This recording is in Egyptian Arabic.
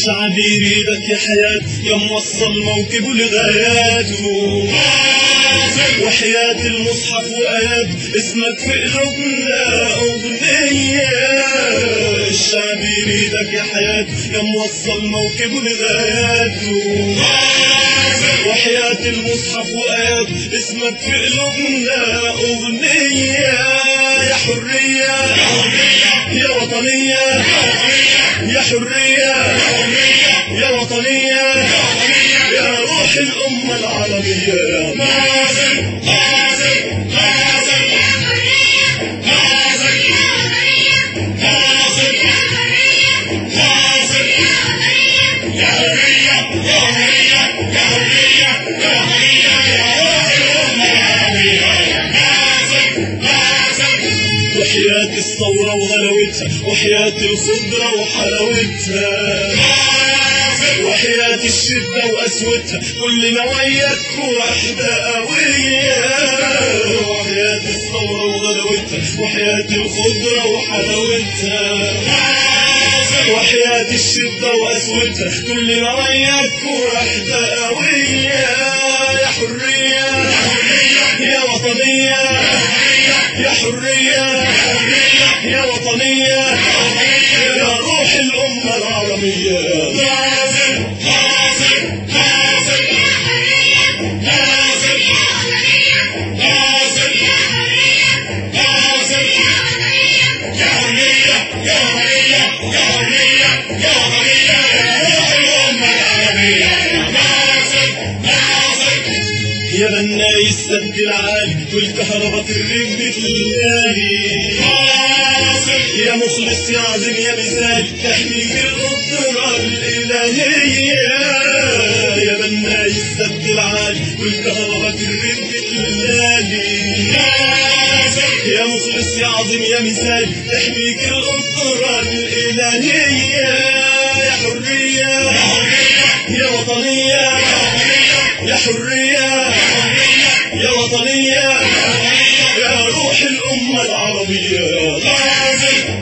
الشعب يريدك يا حياة يا موصل موكبه لغاياته وحياة المصحف وآيات اسمك في قلوبنا أغنية الشعب يريدك يا حياة يا موصل موكبه لغاياته وحياة المصحف وآيات اسمك في قلوبنا أغنية يا حرية يا وطنية يا حرية يا وطنية يا روح الأمة العربية يا ناصر ناصر ناصر ناصر ناصر ناصر يا حرية يا حرية يا حرية يا حرية يا روح الأمة العربية ناصر ناصر وحياة الثورة وغلاوتها وحياة الخضرة وحلاوتها وحياة الشدة وقسوتها كلنا وياك وحدة قوية وحياة الثورة وغلاوتها وحياة الخضرة وحلاوتها وحياة الشدة وقسوتها كلنا وياك وحدة قوية يا حرية يا وطنية يا حرية يا وطنية يا روح الأمة العربية ناصر ناصر ناصر ناصر ناصر ناصر يا حرية يا حرية يا حرية يا حرية يا روح الأمة العربية ناصر ناصر يا بناي السد العالي والكهرباء الرجل تلاقي ناصر يا مخلص يا عظيم يا مثال تحميك القدرة الإلهية يا بناي السد العالي والكهرباء الرجل تلاقي ناصر يا مخلص يا عظيم يا مثال تحميك القدرة الإلهية يا حرية يا وطنية يا حرية يا وطنية يا روح الأمة العربية ناصر